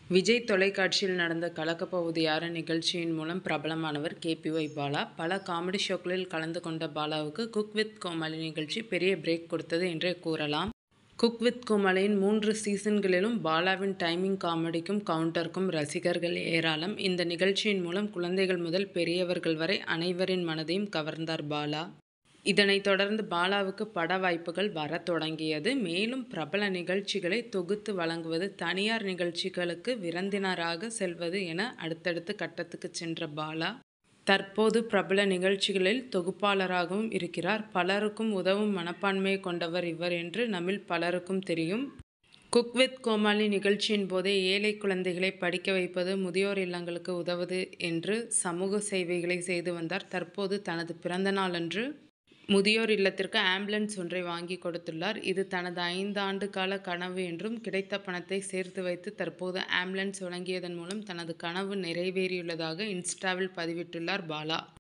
விஜய் தொலைக்காட்சியில் நடந்த கலக்கப்போவது யாரு நிகழ்ச்சியின் மூலம் பிரபலமானவர் கேபிஒய் பாலா பல காமெடி ஷோக்களில் கலந்து கொண்ட பாலாவுக்கு குக் வித் கோமாளி நிகழ்ச்சி பெரிய பிரேக் கொடுத்தது என்றே கூறலாம் குக் வித் கோமாளியின் மூன்று சீசன்களிலும் பாலாவின் டைமிங் காமெடிக்கும் கவுண்டருக்கும் ரசிகர்கள் ஏராளம் இந்த நிகழ்ச்சியின் மூலம் குழந்தைகள் முதல் பெரியவர்கள் வரை அனைவரின் மனதையும் கவர்ந்தார் பாலா இதனைத் தொடர்ந்து பாலாவுக்கு பட வாய்ப்புகள் வரத் தொடங்கியது மேலும் பிரபல நிகழ்ச்சிகளை தொகுத்து வழங்குவது தனியார் நிகழ்ச்சிகளுக்கு விருந்தினராக செல்வது என அடுத்தடுத்த கட்டத்துக்கு சென்ற பாலா தற்போது பிரபல நிகழ்ச்சிகளில் தொகுப்பாளராகவும் இருக்கிறார் பலருக்கும் உதவும் மனப்பான்மையை கொண்டவர் இவர் என்று நம்மில் பலருக்கும் தெரியும் குக் வித் கோமாளி நிகழ்ச்சியின் போதே ஏழை குழந்தைகளை படிக்க வைப்பது முதியோர் இல்லங்களுக்கு உதவுவது என்று சமூக சேவைகளை செய்து வந்தார் தற்போது தனது பிறந்த நாளன்று முதியோர் இல்லத்திற்கு ஆம்புலன்ஸ் ஒன்றை வாங்கி கொடுத்துள்ளார் இது தனது ஐந்து ஆண்டு கால கனவு என்றும் கிடைத்த பணத்தை சேர்த்து வைத்து தற்போது ஆம்புலன்ஸ் வழங்கியதன் மூலம் தனது கனவு நிறைவேறியுள்ளதாக இன்ஸ்டாவில் பதிவிட்டுள்ளார் பாலா